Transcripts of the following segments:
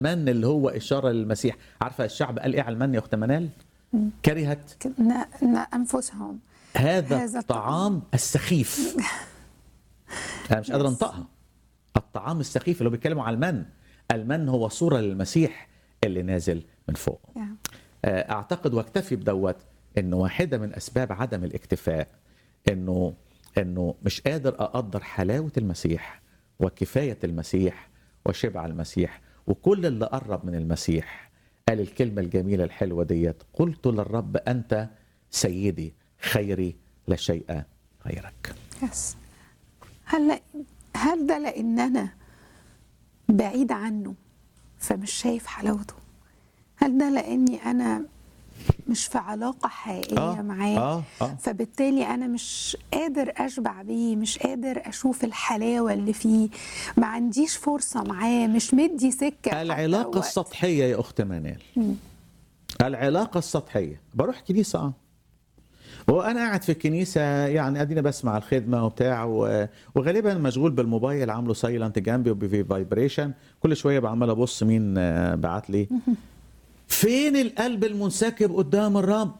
من اللي هو إشارة للمسيح عارفة الشعب قال إيه على المن يا أخت منال كرهت ن- ن- أنفسهم هذا هذا الطعام السخيف أنا مش قادر Yes. أنطقها الطعام السخيف اللي هو بيتكلموا على المن المن هو صورة للمسيح اللي نازل من فوق Yeah. آه، اعتقد واكتفي بدوت انه واحده من اسباب عدم الاكتفاء انه انه مش قادر اقدر حلاوه المسيح وكفايه المسيح وشبع المسيح وكل اللي قرب من المسيح قال الكلمه الجميله الحلوه ديت قلت للرب انت سيدي خيري لا شيء غيرك يس هل هل ده لان انا بعيد عنه فمش شايف حلاوته هل ده لاني انا مش في علاقه حقيقيه آه، معاه آه، آه. فبالتالي انا مش قادر اشبع بيه مش قادر اشوف الحلاوه اللي فيه ما عنديش فرصه معاه مش مدي سكه حتى العلاقه وقت. السطحيه يا اخت منال العلاقه السطحيه بروح كنيسه اه وانا قاعد في الكنيسه يعني ادينا بسمع الخدمه وبتاع و- وغالبا مشغول بالموبايل عامله سايلنت جنبي وفي فايبريشن كل شويه بعمل ابص مين آه، بعت لي فين القلب المنسكب قدام الرب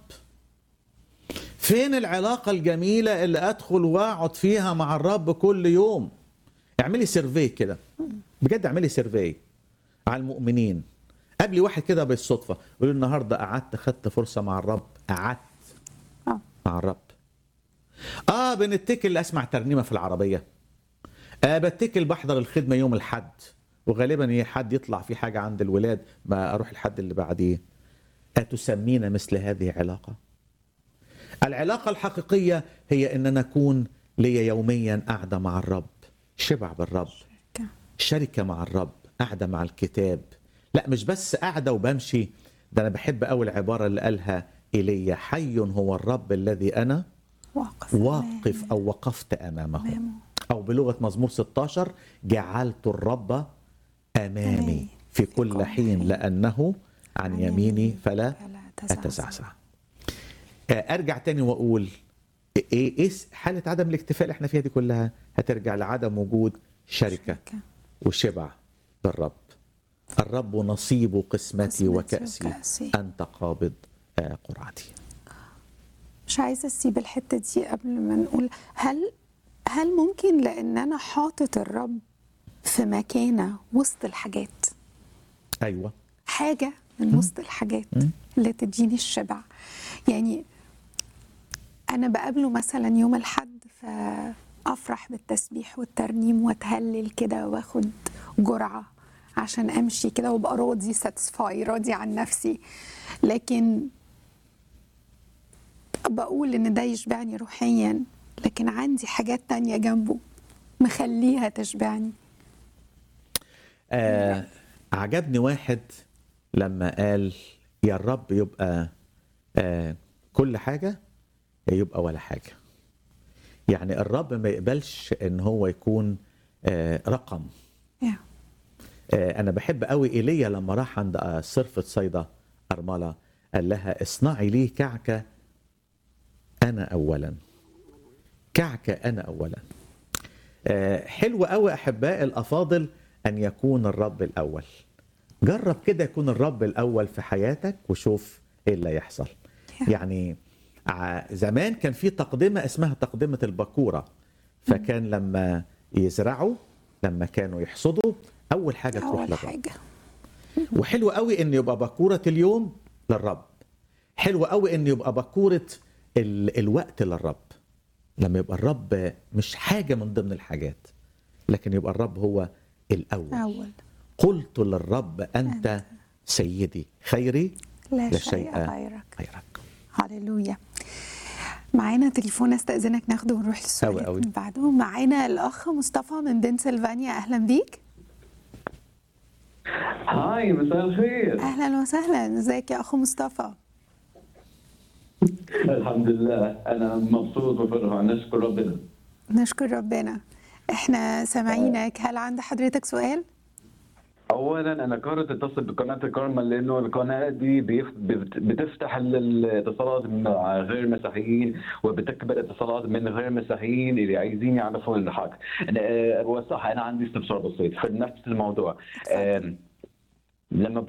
فين العلاقه الجميله اللي ادخل واقعد فيها مع الرب كل يوم اعملي سيرفي كده بجد اعملي سيرفي على المؤمنين قبل واحد كده بالصدفه يقول لي النهارده قعدت خدت فرصه مع الرب قعدت آه. مع الرب اه بنتكل اسمع ترنيمه في العربيه آه بتكل بحضر الخدمه يوم الحد وغالبا هي حد يطلع في حاجه عند الولاد ما اروح الحد اللي بعديه اتسمينا مثل هذه علاقه العلاقه الحقيقيه هي ان انا اكون لي يوميا قاعده مع الرب شبع بالرب شركة مع الرب قاعدة مع الكتاب لا مش بس قاعدة وبمشي ده أنا بحب أول العبارة اللي قالها إيليا حي هو الرب الذي أنا واقف واقف أو وقفت أمامه أمامه. أو بلغة مزمور 16 جعلت الرب أمامي أمامي في كل حين لأنه عن يميني فلا فلا تزعزع. أتزعزع آه، أرجع تاني وأقول إيه إيه حالة عدم الاكتفاء اللي احنا فيها دي كلها هترجع لعدم وجود شركة شركة. وشبع بالرب الرب نصيب قسمتي قسمتي وكأسي وكأسي. أنت قابض آه، قرعتي مش عايزه اسيب الحته دي قبل ما نقول هل هل ممكن لان انا حاطط الرب في مكانه وسط الحاجات أيوة حاجه من وسط الحاجات اللي تديني الشبع يعني انا بقابله مثلا يوم الحد فافرح بالتسبيح والترنيم واتهلل كده واخد جرعه عشان امشي كده وابقى راضي ساتسفاي راضي عن نفسي لكن بقول ان ده يشبعني روحيا لكن عندي حاجات تانية جنبه مخليها تشبعني آه عجبني واحد لما قال يا الرب يبقى آه كل حاجة يا يبقى ولا حاجة يعني الرب ما يقبلش ان هو يكون آه رقم yeah. آه، انا بحب قوي ايليا لما راح عند آه، صرفة صيدا ارملة قال لها اصنعي لي كعكة انا اولا كعكة انا اولا آه، حلو قوي احباء الافاضل ان يكون الرب الاول جرب كده يكون الرب الاول في حياتك وشوف ايه اللي يحصل يعني ع- زمان كان في تقدمه اسمها تقدمه البكوره فكان لما يزرعوا لما كانوا يحصدوا اول حاجه تروح اول للرب حاجه وحلو قوي ان يبقى بكوره اليوم للرب حلو قوي ان يبقى بكوره ال... الوقت للرب لما يبقى الرب مش حاجه من ضمن الحاجات لكن يبقى الرب هو الاول اول قلت للرب انت سيدي. خيري لا, لا شيء شيء غيرك غيرك هللويا معانا تليفون استاذنك ناخده ونروح للسؤال أوي أوي. اللي بعده معانا الاخ مصطفى من بنسلفانيا اهلا بيك هاي مساء الخير اهلا وسهلا ازيك يا اخو مصطفى الحمد لله انا مبسوط وفرحان نشكر ربنا نشكر ربنا احنا سامعينك هل عند حضرتك سؤال اولا انا قررت اتصل بقناه الكرمة لانه القناه دي بيف- بت- بتفتح ال- الاتصالات مع غير مسيحيين وبتقبل اتصالات من غير مسيحيين اللي عايزين يعرفوا الحق أنا- آه، هو صح انا عندي استفسار بسيط في نفس الموضوع آم، لما